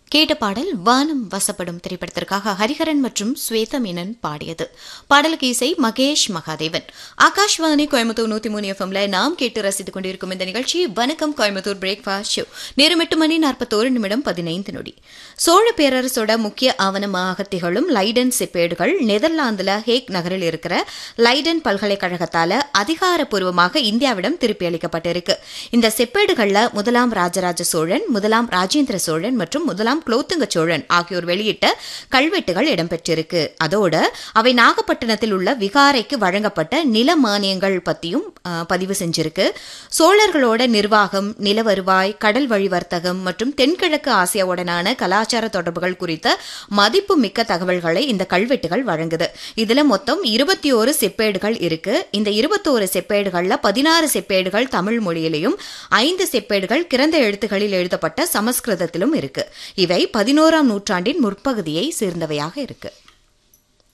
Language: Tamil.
கேட்ட பாடல் வானம் வசப்படும் திரைப்படத்திற்காக ஹரிஹரன் மற்றும் ஸ்வேதா மேனன் பாடியது பாடலுக்கு இசை மகேஷ் மகாதேவன் ஆகாஷ்வாணி கோயம்புத்தூர் நூத்தி மூணு எஃப்எம்ல நாம் கேட்டு ரசித்துக் கொண்டிருக்கும் இந்த நிகழ்ச்சி வணக்கம் கோயம்புத்தூர் பிரேக்ஃபாஸ்ட் ஷோ நேரம் எட்டு மணி நாற்பத்தோரு நிமிடம் பதினைந்து நொடி சோழ பேரரசோட முக்கிய ஆவணமாக திகழும் லைடன் செப்பேடுகள் நெதர்லாந்துல ஹேக் நகரில் இருக்கிற லைடன் பல்கலைக்கழகத்தால அதிகாரப்பூர்வமாக இந்தியாவிடம் திருப்பி அளிக்கப்பட்டிருக்கு இந்த செப்பேடுகள்ல முதலாம் ராஜராஜ சோழன் முதலாம் ராஜேந்திர சோழன் மற்றும் முதலாம் குலோத்துங்க சோழன் ஆகியோர் வெளியிட்ட கல்வெட்டுகள் இடம்பெற்றிருக்கு அதோட அவை நாகப்பட்டினத்தில் உள்ள விகாரைக்கு வழங்கப்பட்ட நில மானியங்கள் பத்தியும் ஆ, பதிவு செஞ்சிருக்கு சோழர்களோட நிர்வாகம் நில வருவாய் கடல் வழி வர்த்தகம் மற்றும் தென்கிழக்கு ஆசியாவுடனான கலாச்சார தொடர்புகள் குறித்த மதிப்பு மிக்க தகவல்களை இந்த கல்வெட்டுகள் வழங்குது இதுல மொத்தம் இருபத்தி ஒரு செப்பேடுகள் இருக்கு இந்த இருபத்தோரு செப்பேடுகள்ல பதினாறு செப்பேடுகள் தமிழ் மொழியிலையும் ஐந்து செப்பேடுகள் கிறந்த எழுத்துகளில் எழுதப்பட்ட சமஸ்கிருதத்திலும் இருக்கு இவை பதினோராம் நூற்றாண்டின் முற்பகுதியை சேர்ந்தவையாக இருக்கு